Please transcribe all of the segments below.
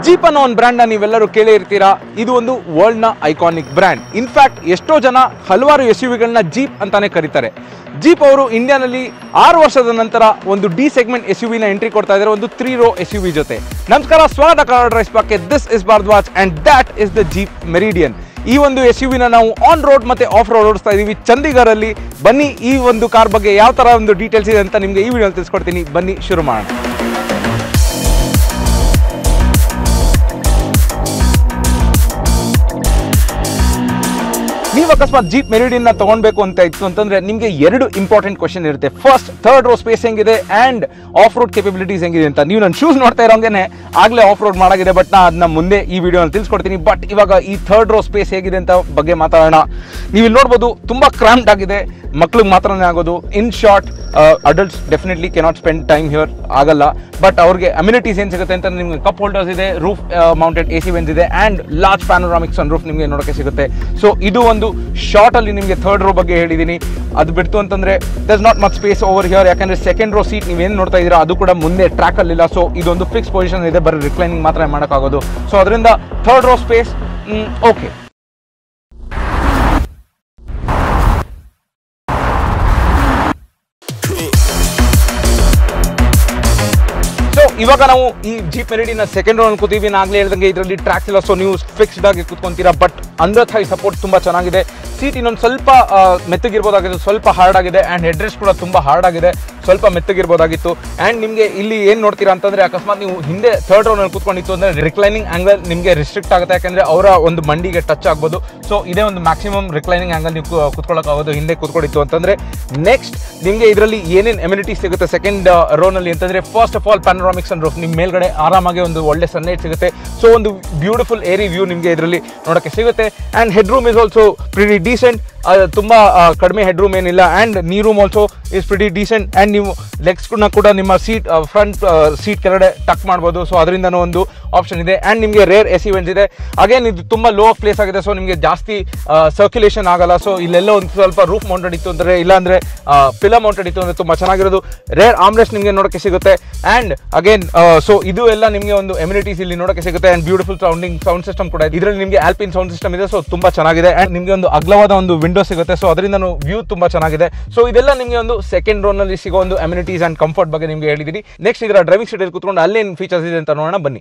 jeep ಅನ್ನೋ ಒಂದು brand ನೀವೆಲ್ಲರೂ ಕೇಳೇ ಇರ್ತೀರಾ ಇದು ಒಂದು ವರ್ಲ್ಡ್ ನ ಐಕಾನಿಕ್ ಬ್ರ್ಯಾಂಡ್ ಇನ್ಫ್ಯಾಕ್ಟ್ ಎಷ್ಟೋ ಜನ ಹಲವಾರು ಎಸ್ ಯು ವಿಗಳನ್ನ ಜೀಪ್ ಅಂತಾನೆ ಕರೀತಾರೆ ಜೀಪ್ ಅವರು ಇಂಡಿಯಾನಲ್ಲಿ ಆರು ವರ್ಷದ ನಂತರ ಒಂದು ಡಿ ಸೆಗ್ಮೆಂಟ್ ಎಸ್ ಯು ವಿನ ಎಂಟ್ರಿ ಕೊಡ್ತಾ ಇದ್ದಾರೆ ಒಂದು ತ್ರೀ ರೋ ಎಸ್ ಯು ವಿ ಜೊತೆ ನಮಸ್ಕಾರ ಸ್ವಾಗತ ಕನ್ನಡ ರೈಸ್ ಪಾಕೆ this is Bharadwaj and that is the Jeep Meridian ಈ ಒಂದು ಎಸ್ ಯು ವಿನ ನಾವು ಆನ್ ರೋಡ್ ಮತ್ತೆ ಆಫ್ ರೋಡ್ ಓಡಿಸ್ತಾ ಇದೀವಿ ಚಂಡೀಗಢಲ್ಲಿ ಬನ್ನಿ ಈ ಒಂದು ಕಾರ್ ಬಗ್ಗೆ ಯಾವ ತರ ಒಂದು ಡೀಟೇಲ್ಸ್ ಇದೆ ಅಂತ ನಿಮಗೆ ಈ ವಿಡಿಯೋ ತಿಳಿಸ್ಕೊಡ್ತೀನಿ ಬನ್ನಿ ಶುರು ಮಾಡೋಣ ನೀವು ಅಕಸ್ಮಾತ್ ಜೀಪ್ ಮೆರಿಡಿಯನ್ ನ ತಗೊಳ್ಬೇಕು ಅಂತ ಇತ್ತು ಅಂತಂದ್ರೆ ನಿಮಗೆ ಎರಡು ಇಂಪಾರ್ಟೆಂಟ್ ಕ್ವಶನ್ ಇರುತ್ತೆ ಫಸ್ಟ್ ಥರ್ಡ್ ರೋ ಸ್ಪೇಸ್ ಹೆಂಗಿದೆ ಅಂಡ್ ಆಫ್ ರೋಡ್ ಕೆಪಬಿಲಿಟೀಸ್ ಹೆಂಗಿದೆ ಅಂತ ನೀವು ನನ್ನ ಶೂಸ್ ನೋಡ್ತಾ ಇರೋಂಗೆನೆ ಆಗ್ಲೇ ಆಫ್ ರೋಡ್ ಮಾಡಾಗಿದೆ ಬಟ್ ನಾ ಅದನ್ನ ಮುಂದೆ ಈ ವಿಡಿಯೋ ತಿಳಿಸ್ಕೊಡ್ತೀನಿ ಬಟ್ ಇವಾಗ ಈ ಥರ್ಡ್ ರೋ ಸ್ಪೇಸ್ ಹೇಗಿದೆ ಅಂತ ಬಗ್ಗೆ ಮಾತಾಡೋಣ ನೀವು ಇಲ್ಲಿ ನೋಡ್ಬೋದು ತುಂಬಾ ಕ್ರಾಂಪ್ಡ್ ಆಗಿದೆ ಮಕ್ಳಿಗೆ ಮಾತ್ರನೇ ಆಗೋದು in short adults definitely cannot spend time here ಆಗಲ್ಲ ಬಟ್ ಅವ್ರಿಗೆ ಅಮ್ಯುನಿಟೀಸ್ ಏನು ಸಿಗುತ್ತೆ ಅಂತ ನಿಮಗೆ ಕಪ್ ಹೋಲ್ಡರ್ಸ್ ಇದೆ roof mounted A C vents ಇದೆ and large panoramic sunroof ನಿಮಗೆ ನೋಡೋಕ್ಕೆ ಸಿಗುತ್ತೆ ಸೊ ಇದು ಒಂದು ಶಾರ್ಟ್ ಅಲ್ಲಿ ನಿಮಗೆ ಥರ್ಡ್ ರೋ ಬಗ್ಗೆ ಹೇಳಿದ್ದೀನಿ ಅದು ಬಿಡ್ತು ಅಂತಂದ್ರೆ there's not much space over here ಯಾಕಂದ್ರೆ ಸೆಕೆಂಡ್ ರೋ ಸೀಟ್ ನೀವೇನು ನೋಡ್ತಾ ಇದ್ದೀರಾ ಅದು ಕೂಡ ಮುಂದೆ ಟ್ರ್ಯಾಕ್ ಅಲ್ಲಿಲ್ಲ ಸೊ ಇದೊಂದು ಫಿಕ್ಸ್ ಪೊಸಿಷನ್ ಇದೆ ಬರೀ ರಿಕ್ಲೈನಿಂಗ್ ಮಾತ್ರ ಮಾಡೋಕ್ಕಾಗೋದು ಸೊ ಅದರಿಂದ third row space okay so ಇವಾಗ ನಾವು ಈ ಜೀಪ್ ಮೆರಿಡಿನ ಸೆಕೆಂಡ್ ರೌಂಡ್ ಕೂತೀವಿ ನಾನು ಆಗ್ಲೇ ಹೇಳ್ದಂಗೆ ಇದರಲ್ಲಿ ಟ್ರ್ಯಾಕ್ಸ್ ಇಲ್ಲ ಸೊ ನೀವು ಫಿಕ್ಸ್ಡ್ ಆಗಿ ಕೂತ್ಕೊಂತೀರಾ ಬಟ್ ಅಂಡರ್ ಥೈ ಸಪೋರ್ಟ್ ತುಂಬಾ ಚೆನ್ನಾಗಿದೆ ಸೀಟ್ ಇನ್ನೊಂದು ಸ್ವಲ್ಪ ಆ, ಮೆತ್ತಗಿರ್ಬೋದಾಗಿತ್ತು ಸ್ವಲ್ಪ ಹಾರ್ಡ್ ಆಗಿದೆ ಆ್ಯಂಡ್ ಹೆಡ್ ರೆಸ್ಟ್ ಕೂಡ ತುಂಬ ಹಾರ್ಡ್ ಆಗಿದೆ ಸ್ವಲ್ಪ ಮೆತ್ತಗಿರ್ಬೋದಾಗಿತ್ತು ಆ್ಯಂಡ್ ನಿಮಗೆ ಇಲ್ಲಿ ಏನು ನೋಡ್ತೀರಾ ಅಂತಂದ್ರೆ ಅಕಸ್ಮಾತ್ ನೀವು ಹಿಂದೆ ಥರ್ಡ್ ರೌಂಡ್ ಕೂತ್ಕೊಂಡಿತ್ತು ಅಂದ್ರೆ ರಿಕ್ಲೈನಿಂಗ್ ಆಂಗಲ್ ನಿಮಗೆ ರಿಸ್ಟ್ರಿಕ್ಟ್ ಆಗುತ್ತೆ ಯಾಕಂದ್ರೆ ಅವರ ಒಂದು ಮಂಡಿಗೆ ಟಚ್ ಆಗ್ಬೋದು ಸೊ ಇದೇ ಒಂದು ಮ್ಯಾಕ್ಸಿಮಮ್ ರಿಕ್ಲೈನಿಂಗ್ ಆಂಗಲ್ ನೀವು ಕೂ- ಕೂತ್ಕೊಳ್ಳೋಕ್ಕಾಗೋದು ಹಿಂದೆ ಕೂತ್ಕೊಂಡಿತ್ತು ಅಂತಂದ್ರೆ ನೆಕ್ಸ್ಟ್ ನಿಮಗೆ ಇದರಲ್ಲಿ ಏನೇನು ಎಮ್ಯುನಿಟೀಸ್ ಸಿಗುತ್ತೆ ಸೆಕೆಂಡ್ ರೋನಲ್ಲಿ ಅಂತಂದ್ರೆ first of all panoramics and roof ನಿಮ್ಮ ಮೇಲ್ಗಡೆ ಆರಾಮಾಗಿ ಒಂದು ಒಳ್ಳೆ ಸನ್ಲೈಟ್ ಸಿಗುತ್ತೆ ಸೊ ಒಂದು ಬ್ಯೂಟಿಫುಲ್ ಏರಿ ವ್ಯೂ ನಿಮಗೆ ಇದರಲ್ಲಿ ನೋಡೋಕ್ಕೆ ಸಿಗುತ್ತೆ and headroom is also pretty decent ತುಂಬ ಕಡಿಮೆ ಹೆಡ್ ರೂಮ್ ಏನಿಲ್ಲ and knee room also is pretty decent and ನೀವು ಲೆಗ್ಸ್ನ ಕೂಡ ನಿಮ್ಮ ಸೀಟ್ ಫ್ರಂಟ್ ಸೀಟ್ ಕೆಳಗಡೆ ಟಕ್ ಮಾಡ್ಬೋದು ಸೊ ಅದರಿಂದನೂ ಒಂದು ಆಪ್ಷನ್ ಇದೆ ಆ್ಯಂಡ್ ನಿಮಗೆ ರೇರ್ ಎಸ್ ಇವೆಂಟ್ಸ್ ಇದೆ ಅಗೇನ್ ಇದು ತುಂಬ ಲೋ ಪ್ಲೇಸ್ ಆಗಿದೆ ಸೊ ನಿಮಗೆ ಜಾಸ್ತಿ ಸರ್ಕ್ಯುಲೇಷನ್ ಆಗಲ್ಲ ಸೊ ಇಲ್ಲೆಲ್ಲ ಒಂದು ಸ್ವಲ್ಪ ರೂಫ್ ಮೌಂಟೆಡ್ ಇತ್ತು ಅಂದರೆ ಇಲ್ಲಾಂದರೆ ಪಿಲ ಮೌಂಟೆಡ್ ಇತ್ತು ಅಂದರೆ ತುಂಬ ಚೆನ್ನಾಗಿರೋದು ರೇರ್ ಆಮ್ರೆಸ್ಟ್ ನಿಮಗೆ ನೋಡೋಕ್ಕೆ ಸಿಗುತ್ತೆ ಆ್ಯಂಡ್ ಅಗೇನ್ ಸೊ ಇದು ಎಲ್ಲ ನಿಮಗೆ ಒಂದು ಎಮ್ಯುನಿಟೀಸ್ ಇಲ್ಲಿ ನೋಡೋಕ್ಕೆ ಸಿಗುತ್ತೆ and beautiful sounding sound system ಕೂಡ ಇದೆ ಇದರಲ್ಲಿ ನಿಮಗೆ ಆಲ್ಪಿನ್ ಸೌಂಡ್ ಸಿಸ್ಟಮ್ ಇದೆ ಸೊ ತುಂಬ ಚೆನ್ನಾಗಿದೆ ಆ್ಯಂಡ್ ನಿಮಗೆ ಒಂದು ಅಗ್ಲವಾದ ಒಂದು ವಿಂಡೋ ಸಿಗುತ್ತೆ ಸೊ ಅದರಿಂದ ವ್ಯೂ ತುಂಬ ಚೆನ್ನಾಗಿದೆ ಸೊ ಇದೆಲ್ಲ ನಿಮಗೆ ಒಂದು ಸೆಕೆಂಡ್ ರೋನಲ್ಲಿ ಸಿಗೋ ಒಂದು ಅಮ್ಯುನಿಟೀಸ್ ಆ್ಯಂಡ್ ಕಂಫರ್ಟ್ ಬಗ್ಗೆ ನಿಮಗೆ ಹೇಳಿದ್ದೀನಿ ನೆಕ್ಸ್ಟ್ ಇದರ ಡ್ರೈವಿಂಗ್ ಸೀಟಲ್ಲಿ ಕೂತ್ಕೊಂಡು ಅಲ್ಲೇನು ಫೀಚರ್ಸ್ ಇದೆ ಅಂತ ನೋಡೋಣ ಬನ್ನಿ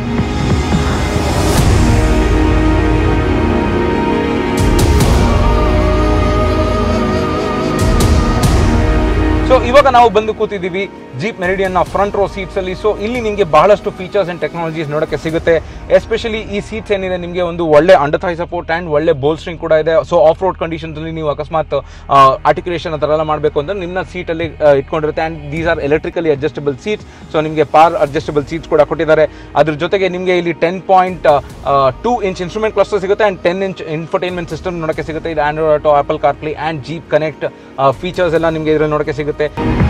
ಸೊ ಇವಾಗ ನಾವು ಬಂದು ಕೂತಿದ್ದೀವಿ Jeep Meridian front row seats ಅಲ್ಲಿ ಸೊ ಇಲ್ಲಿ ನಿಮಗೆ ಬಹಳಷ್ಟು ಫೀಚರ್ಸ್ ಅಂಡ್ ಟೆಕ್ನಾಲಜೀಸ್ ನೋಡೋಕ್ಕೆ ಸಿಗುತ್ತೆ ಎಸ್ಪೆಷಲಿ ಈ ಸೀಟ್ಸ್ ಏನಿದೆ ನಿಮಗೆ ಒಂದು ಒಳ್ಳೆ ಅಂಡರ್ ಥೈ ಸಪೋರ್ಟ್ ಆ್ಯಂಡ್ ಒಳ್ಳೆ ಬೋಲ್ಸ್ಟ್ರಿಂಗ್ ಕೂಡ ಇದೆ ಸೊ ಆಫ್ ರೋಡ್ ಕಂಡೀಷನ್ಸ್ ಅಲ್ಲಿ ನೀವು ಅಕಸ್ಮಾತ್ ಆರ್ಟಿಕ್ಯುಲೇಷನ್ ಆ ಥರ ಎಲ್ಲ ಮಾಡಬೇಕು ಅಂದ್ರೆ ನಿಮ್ಮ ಸೀಟಲ್ಲಿ ಇಟ್ಕೊಂಡಿರುತ್ತೆ and these are electrically adjustable seats so ನಿಮಗೆ ಪಾರ್ ಅಡ್ಜಸ್ಟಬಲ್ ಸೀಟ್ಸ್ ಕೂಡ ಕೊಟ್ಟಿದ್ದಾರೆ ಅದ್ರ ಜೊತೆಗೆ ನಿಮಗೆ ಇಲ್ಲಿ ten point two inch instrument cluster ಸಿಗುತ್ತೆ and ten inch infotainment system ನೋಡೋಕ್ಕೆ ಸಿಗುತ್ತೆ ಇದು Android Auto Apple CarPlay and Jeep connect features ಎಲ್ಲ ನಿಮಗೆ ಇದರಲ್ಲಿ ನೋಡೋಕ್ಕೆ ಸಿಗುತ್ತೆ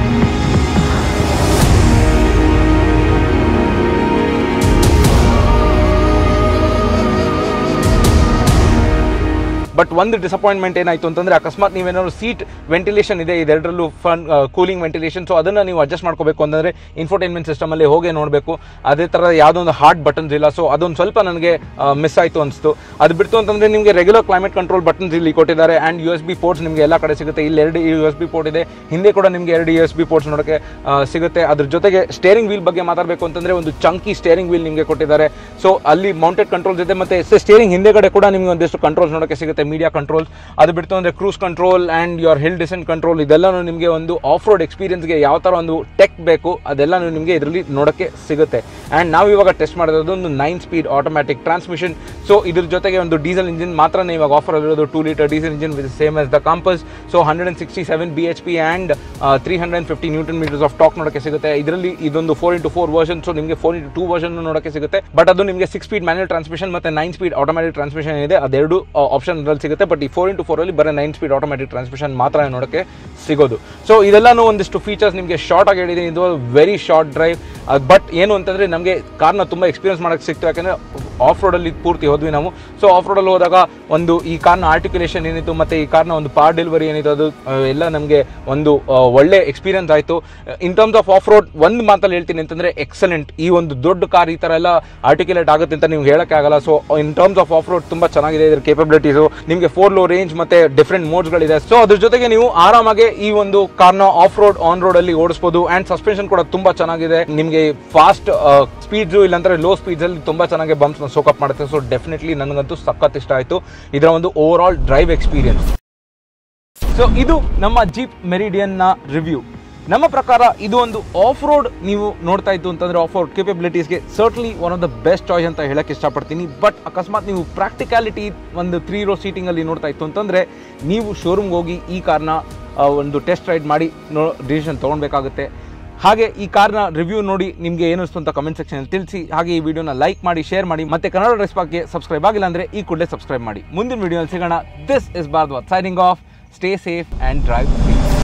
ಬಟ್ ಒಂದು ಡಿಸಪಾಯಿಂಟ್ಮೆಂಟ್ ಏನಾಯ್ತು ಅಂತಂದ್ರೆ ಅಕಸ್ಮಾತ್ ನೀವೇನಾದ್ರು ಸೀಟ್ ವೆಂಟಿಲೇಷನ್ ಇದೆ ಇದೆರಡರಲ್ಲೂ ಫನ್ ಕೂಲಿಂಗ್ ವೆಂಟಿಲೇಷನ್ ಸೊ ಅದನ್ನ ನೀವು ಅಡ್ಜಸ್ಟ್ ಮಾಡ್ಕೋಬೇಕು ಅಂತಂದ್ರೆ ಇನ್ಫೋಟೈನ್ಮೆಂಟ್ ಸಿಸ್ಟಮ್ ಅಲ್ಲಿ ಹೋಗಿ ನೋಡಬೇಕು ಅದೇ ತರ ಯಾವುದೋ ಒಂದು ಹಾರ್ಡ್ ಬಟನ್ಸ್ ಇಲ್ಲ ಸೊ ಅದೊಂದು ಸ್ವಲ್ಪ ನನಗೆ ಮಿಸ್ ಆಯ್ತು ಅನಿಸ್ತು ಅದು ಬಿಡ್ತು ಅಂತಂದ್ರೆ ನಿಮಗೆ ರೆಗ್ಯುಲರ್ ಕ್ಲೈಮೇಟ್ ಕಂಟ್ರೋಲ್ ಬಟನ್ಸ್ ಇಲ್ಲಿ ಕೊಟ್ಟಿದ್ದಾರೆ and U S B ports ನಿಮಗೆ ಎಲ್ಲ ಕಡೆ ಸಿಗುತ್ತೆ ಇಲ್ಲಿ ಎರಡು ಯು ಎಸ್ ಬಿ ಪೋರ್ಟ್ ಇದೆ ಹಿಂದೆ ಕೂಡ ನಿಮಗೆ ಎರಡು ಯು ಎಸ್ ಬಿ ಪೋರ್ಟ್ಸ್ ನೋಡೋಕ್ಕೆ ಆ, ಸಿಗುತ್ತೆ ಅದ್ರ ಜೊತೆಗೆ ಸ್ಟೇರಿಂಗ್ ವೀಲ್ ಬಗ್ಗೆ ಮಾತಾಡಬೇಕು ಅಂತಂದ್ರೆ ಒಂದು ಚಂಕಿ ಸ್ಟೇರಿಂಗ್ ವೀಲ್ ನಿಮಗೆ ಕೊಟ್ಟಿದ್ದಾರೆ ಸೊ ಅಲ್ಲಿ ಮೌಂಟೆಡ್ ಕಂಟ್ರೋಲ್ಸ್ ಇದೆ ಮತ್ತೆ ಸ್ಟೇರಿಂಗ್ ಹಿಂದೆಗಡೆ ಕೂಡ ನಿಮಗೆ ಒಂದಿಷ್ಟು ಕಂಟ್ರೋಲ್ಸ್ ನೋಡೋಕ್ಕೆ ಸಿಗುತ್ತೆ ಮೀಡಿಯಾ ಕಂಟ್ರೋಲ್ಸ್ ಅದು ಬಿಡ್ತು ಅಂದರೆ cruise control and your hill descent control ಇದೆಲ್ಲನೂ ನಿಮಗೆ ಒಂದು ಆಫ್ ರೋಡ್ ಎಕ್ಸ್ಪೀರಿಯನ್ಸ್ಗೆ ಯಾವ ಥರ ಒಂದು ಟೆಕ್ ಬೇಕು ಅದೆಲ್ಲನೂ ನಿಮಗೆ ಇದರಲ್ಲಿ ನೋಡೋಕ್ಕೆ ಸಿಗುತ್ತೆ ಆ್ಯಂಡ್ ನಾವು ಇವಾಗ ಟೆಸ್ಟ್ ಮಾಡಿರೋದು ಒಂದು nine speed automatic transmission so ಇದ್ರ ಜೊತೆಗೆ ಒಂದು ಡೀಸೆಲ್ ಇಂಜಿನ್ ಮಾತ್ರ ಇವಾಗ ಆಫರ್ ಇರೋದು two litre diesel engine with same as the Compass so hundred and sixty seven B H P and three hundred and fifty newton metres of torque ನೋಡೋಕ್ಕೆ ಸಿಗುತ್ತೆ ಇದರಲ್ಲಿ ಇದೊಂದು four into four version so ನಿಮಗೆ four into two version ನೋಡೋಕ್ಕೆ ಸಿಗುತ್ತೆ but ಅದು ನಿಮಗೆ six speed manual transmission ಮತ್ತೆ ನೈನ್ ಸ್ಪೀಡ್ ಆಟೋಮ್ಯಾಟಿಕ್ ಟ್ರಾನ್ಸ್ಮಿಷನ್ ಇದೆ ಅದೆರಡು ಆಪ್ಷನ್ ಸಿಗುತ್ತೆ ಬಟ್ ಈ ಫೋರ್ ಇಂಟು ಫೋರ್ ಅಲ್ಲಿ ಬರೀ ನೈನ್ ಸ್ಪೀಡ್ ಆಟೋಮ್ಯಾಟಿಕ್ ಟ್ರಾನ್ಸ್ಮಿಷನ್ ಮಾತ್ರ ನೋಡೋಕ್ಕೆ ಸಿಗೋದು ಸೊ ಇದೆಲ್ಲಾನು ಒಂದಿಷ್ಟು ಫೀಚರ್ಸ್ ನಿಮಗೆ ಶಾರ್ಟ್ ಆಗಿ ಹೇಳಿದ್ದೀನಿ ಇದು ವೆರಿ ಶಾರ್ಟ್ ಡ್ರೈವ್ ಬಟ್ ಏನು ಅಂತಂದ್ರೆ ನಮಗೆ ಕಾರ್ನ ತುಂಬ ಎಕ್ಸ್ಪೀರಿಯನ್ಸ್ ಮಾಡೋಕ್ಕೆ ಸಿಕ್ತು ಯಾಕಂದ್ರೆ ಆಫ್ ರೋಡಲ್ಲಿ ಪೂರ್ತಿ ಹೋದ್ವಿ ನಾವು ಸೊ ಆಫ್ ರೋಡಲ್ಲಿ ಹೋದಾಗ ಒಂದು ಈ ಕಾರ್ನ ಆರ್ಟಿಕ್ಯುಲೇಷನ್ ಏನಿತ್ತು ಮತ್ತು ಈ ಕಾರ್ನ ಒಂದು ಪಾರ್ ಡೆಲಿವರಿ ಏನಿತ್ತು ಅದು ಆ, ಎಲ್ಲ ನಮಗೆ ಒಂದು ಆ, ಒಳ್ಳೆ ಎಕ್ಸ್ಪೀರಿಯನ್ಸ್ ಆಯಿತು in terms of off road ಒಂದು ಮಾತಲ್ಲಿ ಹೇಳ್ತೀನಿ ಅಂತಂದರೆ ಎಕ್ಸಲೆಂಟ್ ಈ ಒಂದು ದೊಡ್ಡ ಕಾರ್ ಈ ಥರ ಎಲ್ಲ ಆರ್ಟಿಕ್ಯುಲೇಟ್ ಆಗುತ್ತೆ ಅಂತ ನೀವು ಹೇಳೋಕ್ಕೆ ಆಗಲ್ಲ so in terms of off road ತುಂಬ ಚೆನ್ನಾಗಿದೆ ಇದ್ರ ಕೇಪಬಿಲಿಟೀಸು ನಿಮಗೆ ಫೋರ್ ಲೋ ರೇಂಜ್ ಮತ್ತು ಡಿಫ್ರೆಂಟ್ ಮೋಡ್ಸ್ಗಳಿದೆ ಸೊ ಅದ್ರ ಜೊತೆಗೆ ನೀವು ಆರಾಮಾಗಿ ಈ ಒಂದು ಕಾರ್ನ ಆಫ್ ರೋಡ್ ಆನ್ ರೋಡಲ್ಲಿ ಓಡಿಸ್ಬೋದು ಆ್ಯಂಡ್ ಸಸ್ಪೆನ್ಷನ್ ಕೂಡ ತುಂಬ ಚೆನ್ನಾಗಿದೆ ನಿಮಗೆ ಫಾಸ್ಟ್ ಸ್ಪೀಡ್ಸು ಇಲ್ಲಾಂದ್ರೆ ಲೋ ಸ್ಪೀಡ್ಸಲ್ಲಿ ತುಂಬ ಚೆನ್ನಾಗಿ ಬಂಪ್ಸ್ನ ಸೋಕಪ್ ಮಾಡುತ್ತೆ ಸೊ ಡೆಫಿನೆಟ್ಲಿ ನನಗಂತೂ ಸಖತ್ ಇಷ್ಟ ಆಯಿತು ಇದರ ಒಂದು overall drive experience so ಇದು ನಮ್ಮ ಜೀಪ್ ಮೆರಿಡಿಯನ್ನ ರಿವ್ಯೂ ನಮ್ಮ ಪ್ರಕಾರ ಇದು ಒಂದು ಆಫ್ ರೋಡ್ ನೀವು ನೋಡ್ತಾ ಇತ್ತು ಅಂತಂದ್ರೆ ಆಫ್ ರೋಡ್ ಕೇಪಬಿಲಿಟೀಸ್ಗೆ surely one of the best choice ಅಂತ ಹೇಳಕ್ಕೆ ಇಷ್ಟಪಡ್ತೀನಿ ಬಟ್ ಅಕಸ್ಮಾತ್ ನೀವು ಪ್ರಾಕ್ಟಿಕ್ಯಾಲಿಟಿ ಒಂದು ತ್ರೀ ರೋ ಸೀಟಿಂಗಲ್ಲಿ ನೋಡ್ತಾ ಇತ್ತು ಅಂತಂದರೆ ನೀವು ಶೋರೂಮ್ಗೆ ಹೋಗಿ ಈ ಕಾರ್ನ ಒಂದು ಟೆಸ್ಟ್ ರೈಡ್ ಮಾಡಿ ನೋ ಡಿಸಿಷನ್ ತೊಗೊಳ್ಬೇಕಾಗುತ್ತೆ ಹಾಗೆ ಈ ಕಾರ್ನ ರಿವ್ಯೂ ನೋಡಿ ನಿಮಗೆ ಏನಿಸ್ತು ಅಂತ ಕಮೆಂಟ್ ಸೆಕ್ಷನ್ ತಿಳಿಸಿ ಹಾಗೆ ಈ ವಿಡಿಯೋನ ಲೈಕ್ ಮಾಡಿ ಶೇರ್ ಮಾಡಿ ಮತ್ತೆ ಕನ್ನಡ ಡ್ರೆಸ್ ಬಗ್ಗೆ ಸಬ್ಸ್ಕ್ರೈಬ್ ಆಗಿಲ್ಲ ಅಂದರೆ ಈ ಕೂಡಲೇ ಸಬ್ಸ್ಕ್ರೈಬ್ ಮಾಡಿ ಮುಂದಿನ ವಿಡಿಯೋನಲ್ಲಿ ಸಿಗೋಣ this is Bharadwaj signing off stay safe and drive safe